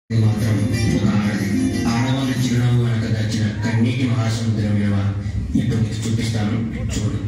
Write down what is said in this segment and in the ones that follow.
ఇది మాత్రం ఒక ఆడది ఆడవాళ్ళ చిరునవ్వు వెనక దాచిన కన్నీటి మహాసముద్రం విలువ ఇప్పుడు నీకు చూపిస్తాను చూడు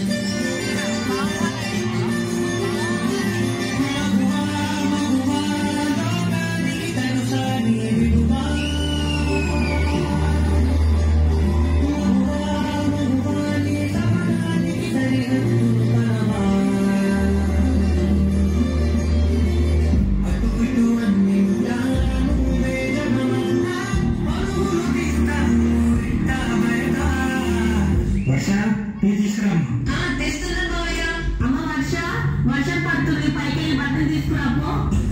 వర్ష టీ తీసుకురామ్మా ఆ, తెస్తున్నాను మావయ్య. అమ్మ వర్ష వర్షం పడుతుంది పైకి వెళ్ళి బట్టలు తీసుకురాపో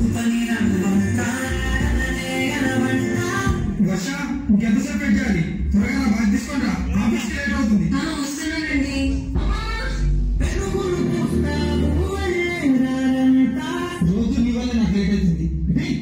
వర్ష ఇంకెంతసేపు వెయిట్ చేయాలి త్వరగా నా బాగా తీసుకుంటా ఆఫీస్కి లేట్ అవుతుంది ఆ, వస్తున్నానండి రోజు నీ వల్ల నాకు లేట్ అవుతుంది ఏయ్,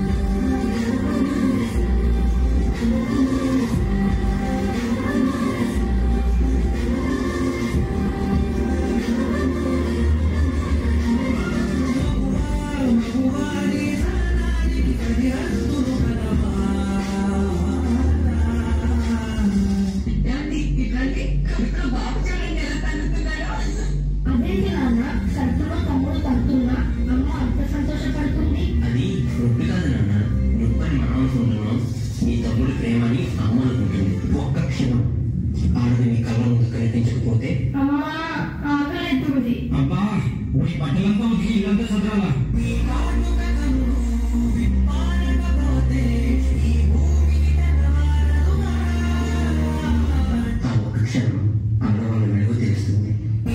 ఏమండి? ఇట్లాంటి కడుపులో బాబు చూడండి ఎలా తన్నుతున్నాడో. అదేంటి నాన్న కడుపులో తమ్ముడు తగ్గుతున్నా అమ్మ అంత సంతోషపడుతుంది అది నొప్పి కాదు నాన్న నొప్పని మనం అనుకుంటున్నాం నీ తమ్ముడి ప్రేమని అమ్మ అనుకుంటుంది ఒక్క క్షణం ఆడది నీ కళ్ళ ముందు కనిపించకపోతే అమ్మా ఆకలిస్తుంది అబ్బా నీ బట్టలంతా ఉతికి ఇల్లంతా చదవాలా ఆ ఒక్క క్షణం ఆడవాళ్ళ వెలుగు తెలుస్తుంది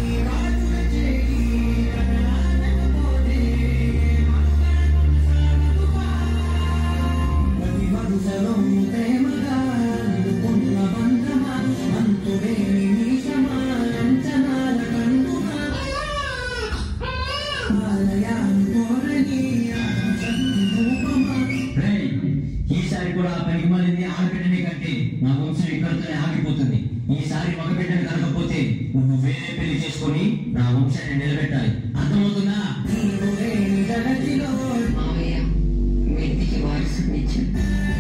రేయ్, ఈసారి కూడా ఆ పనికి మళ్ళీ ఆడబిడ్డని కట్టి నా వంశం ఇక్కడితోనే ఆగిపోతుంది ఈసారి మగబిడ్డని కలగకపోతే నువ్వు వేరే పెళ్లి చేసుకొని నా వంశాన్ని నిలబెట్టాలి అర్థమవుతుందా మావయ్య మీ ఇంటికి వారసుని ఇచ్చాను